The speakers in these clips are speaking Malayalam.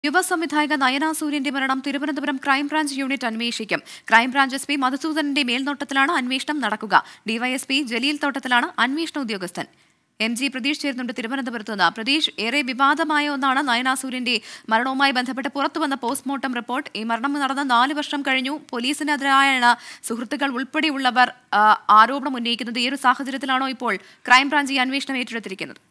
യുവ സംവിധായക നയന സൂര്യന്റെ മരണം തിരുവനന്തപുരം ക്രൈംബ്രാഞ്ച് യൂണിറ്റ് അന്വേഷിക്കും ക്രൈംബ്രാഞ്ച് എസ് പി മധുസൂദനന്റെ മേൽനോട്ടത്തിലാണ് അന്വേഷണം നടക്കുക ഡിവൈഎസ്പി ജലീൽ തോട്ടത്തിലാണ് അന്വേഷണ ഉദ്യോഗസ്ഥൻ എം ജി പ്രതീഷ് ചേരുന്നുണ്ട് തിരുവനന്തപുരത്ത് നിന്ന് പ്രതീഷ് ഏറെ വിവാദമായ ഒന്നാണ് നയന സൂര്യന്റെ മരണവുമായി ബന്ധപ്പെട്ട് പുറത്തുവന്ന പോസ്റ്റ്മോർട്ടം റിപ്പോർട്ട് ഈ മരണം നടന്ന നാല് വർഷം കഴിഞ്ഞു പോലീസിനെതിരായാണ് സുഹൃത്തുക്കൾ ഉൾപ്പെടെയുള്ളവർ ആ, ആരോപണം ഉന്നയിക്കുന്നത് ഈ ഒരു സാഹചര്യത്തിലാണോ ഇപ്പോൾ ക്രൈംബ്രാഞ്ച് ഈ അന്വേഷണം ഏറ്റെടുത്തിരിക്കുന്നത്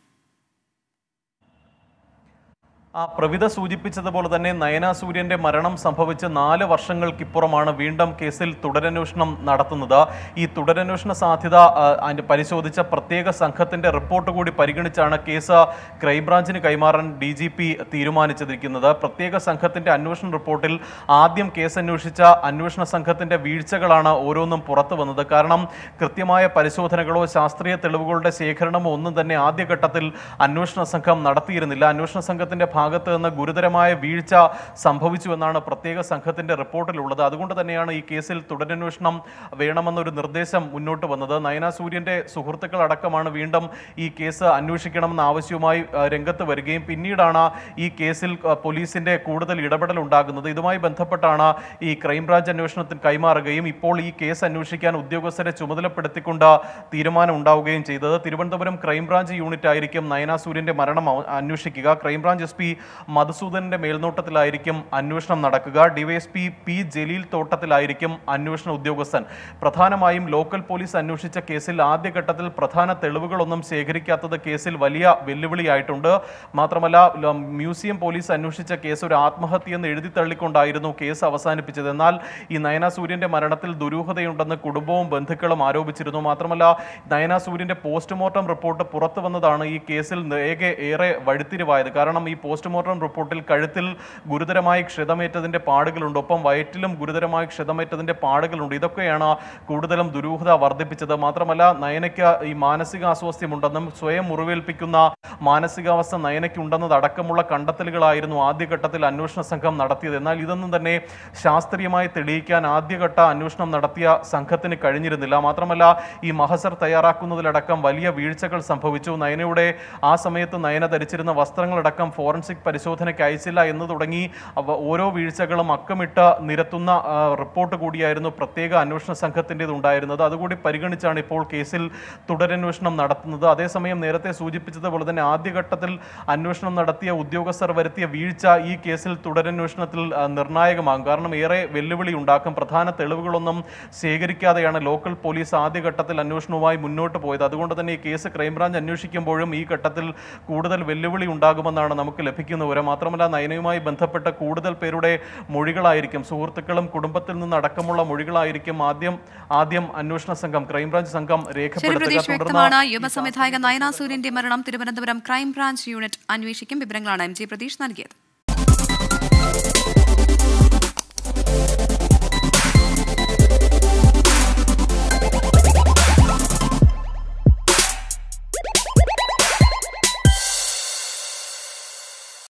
ആ പ്രവിധ സൂചിപ്പിച്ചതുപോലെ തന്നെ നയന സൂര്യന്റെ മരണം സംഭവിച്ച് നാല് വർഷങ്ങൾക്കിപ്പുറമാണ് വീണ്ടും കേസിൽ തുടരന്വേഷണം നടത്തുന്നത് ഈ തുടരന്വേഷണ സാധ്യത ആ, അതിന്റെ പരിശോധിച്ച പ്രത്യേക സംഘത്തിന്റെ റിപ്പോർട്ട് കൂടി പരിഗണിച്ചാണ് കേസ് ക്രൈംബ്രാഞ്ചിന് കൈമാറാൻ ഡി ജി പി തീരുമാനിച്ചിരിക്കുന്നത് പ്രത്യേക സംഘത്തിന്റെ അന്വേഷണ റിപ്പോർട്ടിൽ ആദ്യം കേസ് അന്വേഷിച്ച അന്വേഷണ സംഘത്തിന്റെ വീഴ്ചകളാണ് ഓരോന്നും പുറത്തു വന്നത് കാരണം കൃത്യമായ പരിശോധനകളോ ശാസ്ത്രീയ തെളിവുകളുടെ ശേഖരണമോ ഒന്നും തന്നെ ആദ്യഘട്ടത്തിൽ അന്വേഷണ സംഘം നടത്തിയിരുന്നില്ല അന്വേഷണ സംഘത്തിന്റെ ഭാഗത്ത് നിന്ന് ഗുരുതരമായ വീഴ്ച സംഭവിച്ചു എന്നാണ് പ്രത്യേക സംഘത്തിന്റെ റിപ്പോർട്ടിലുള്ളത് അതുകൊണ്ട് തന്നെയാണ് ഈ കേസിൽ തുടരന്വേഷണം വേണമെന്നൊരു നിർദ്ദേശം മുന്നോട്ട് വന്നത് നയന സൂര്യന്റെ സുഹൃത്തുക്കൾ അടക്കമാണ് വീണ്ടും ഈ കേസ് അന്വേഷിക്കണമെന്ന ആവശ്യവുമായി ആ, രംഗത്ത് വരികയും പിന്നീടാണ് ഈ കേസിൽ ആ, പോലീസിന്റെ കൂടുതൽ ഇടപെടൽ ഉണ്ടാകുന്നത് ഇതുമായി ബന്ധപ്പെട്ടാണ് ഈ ക്രൈംബ്രാഞ്ച് അന്വേഷണത്തിന് കൈമാറുകയും ഇപ്പോൾ ഈ കേസ് അന്വേഷിക്കാൻ ഉദ്യോഗസ്ഥരെ ചുമതലപ്പെടുത്തിക്കൊണ്ട് തീരുമാനം ഉണ്ടാവുകയും ചെയ്തത് തിരുവനന്തപുരം ക്രൈംബ്രാഞ്ച് യൂണിറ്റ് ആയിരിക്കും നയന സൂര്യന്റെ മരണം അവ- അന്വേഷിക്കുക ക്രൈംബ്രാഞ്ച് എസ് പി മധുസൂദനന്റെ മേൽനോട്ടത്തിലായിരിക്കും അന്വേഷണം നടക്കുക ഡിവൈഎസ്പി പി ജലീൽ തോട്ടത്തിലായിരിക്കും അന്വേഷണ ഉദ്യോഗസ്ഥൻ പ്രധാനമായും ലോക്കൽ പോലീസ് അന്വേഷിച്ച കേസിൽ ആദ്യഘട്ടത്തിൽ പ്രധാന തെളിവുകളൊന്നും ശേഖരിക്കാത്തത് കേസിൽ വലിയ വെല്ലുവിളിയായിട്ടുണ്ട് മാത്രമല്ല ല- മ്യൂസിയം പോലീസ് അന്വേഷിച്ച കേസ് ഒരു ആത്മഹത്യയെന്ന് എഴുതി തള്ളിക്കൊണ്ടായിരുന്നു കേസ് അവസാനിപ്പിച്ചത് എന്നാൽ ഈ നയന സൂര്യന്റെ മരണത്തിൽ ദുരൂഹതയുണ്ടെന്ന് കുടുംബവും ബന്ധുക്കളും ആരോപിച്ചിരുന്നു മാത്രമല്ല നയന സൂര്യന്റെ പോസ്റ്റ്മോർട്ടം റിപ്പോർട്ട് പുറത്തു വന്നതാണ് ഈ കേസിൽ ഏകെ ഏറെ വഴിത്തിരിവായത് കാരണം ഈ പോസ്റ്റ്മോർട്ടം റിപ്പോർട്ടിൽ കഴുത്തിൽ ഗുരുതരമായി ക്ഷതമേറ്റതിന്റെ പാടുകളുണ്ട് ഒപ്പം വയറ്റിലും ഗുരുതരമായി ക്ഷതമേറ്റതിന്റെ പാടുകളുണ്ട് ഇതൊക്കെയാണ് കൂടുതലും ദുരൂഹത വർദ്ധിപ്പിച്ചത് മാത്രമല്ല നയനയ്ക്ക് ഈ മാനസിക അസ്വാസ്ഥ്യമുണ്ടെന്നും സ്വയം മുറിവേൽപ്പിക്കുന്ന മാനസികാവസ്ഥ നയനയ്ക്കുണ്ടെന്നത് അടക്കമുള്ള കണ്ടെത്തലുകളായിരുന്നു ആദ്യഘട്ടത്തിൽ അന്വേഷണ സംഘം നടത്തിയത് എന്നാൽ ഇതൊന്നും തന്നെ ശാസ്ത്രീയമായി തെളിയിക്കാൻ ആദ്യഘട്ട അന്വേഷണം നടത്തിയ സംഘത്തിന് കഴിഞ്ഞിരുന്നില്ല മാത്രമല്ല ഈ മഹസർ തയ്യാറാക്കുന്നതിലടക്കം വലിയ വീഴ്ചകൾ സംഭവിച്ചു നയനയുടെ ആ സമയത്ത് നയന ധരിച്ചിരുന്ന വസ്ത്രങ്ങളടക്കം ഫോറൻസിക് പരിശോധനയ്ക്ക് അയച്ചില്ല എന്ന് തുടങ്ങി അവ ഓരോ വീഴ്ചകളും അക്കമിട്ട് നിരത്തുന്ന ആ, റിപ്പോർട്ട് കൂടിയായിരുന്നു പ്രത്യേക അന്വേഷണ സംഘത്തിൻ്റെത് ഉണ്ടായിരുന്നത് അതുകൂടി പരിഗണിച്ചാണ് ഇപ്പോൾ കേസിൽ തുടരന്വേഷണം നടത്തുന്നത് അതേസമയം നേരത്തെ സൂചിപ്പിച്ചതുപോലെ തന്നെ ആദ്യഘട്ടത്തിൽ അന്വേഷണം നടത്തിയ ഉദ്യോഗസ്ഥർ വരുത്തിയ വീഴ്ച ഈ കേസിൽ തുടരന്വേഷണത്തിൽ ആ, നിർണായകമാകും കാരണം ഏറെ വെല്ലുവിളി ഉണ്ടാക്കും പ്രധാന തെളിവുകളൊന്നും ശേഖരിക്കാതെയാണ് ലോക്കൽ പോലീസ് ആദ്യഘട്ടത്തിൽ അന്വേഷണവുമായി മുന്നോട്ട് പോയത് അതുകൊണ്ട് തന്നെ ഈ കേസ് ക്രൈംബ്രാഞ്ച് അന്വേഷിക്കുമ്പോഴും ഈ ഘട്ടത്തിൽ കൂടുതൽ വെല്ലുവിളി ഉണ്ടാകുമെന്നാണ് നമുക്ക് ലഭിക്കുന്ന വിവരം മാത്രമല്ല നയനയുമായി ബന്ധപ്പെട്ട കൂടുതൽ പേരുടെ മൊഴികളായിരിക്കും സുഹൃത്തുക്കളും കുടുംബത്തിൽ നിന്ന് അടക്കമുള്ള മൊഴികളായിരിക്കും ആദ്യം ആദ്യം അന്വേഷണ സംഘം ക്രൈംബ്രാഞ്ച് സംഘം ശരി രേഖപ്പെടുത്തുക പ്രതീഷ് വ്യക്തമാണ് യുവ സംവിധായക നയന സൂര്യന്റെ മരണം തിരുവനന്തപുരം ക്രൈംബ്രാഞ്ച് യൂണിറ്റ് അന്വേഷിക്കും വിവരങ്ങളാണ് എം ജി പ്രതീഷ് നൽകിയത്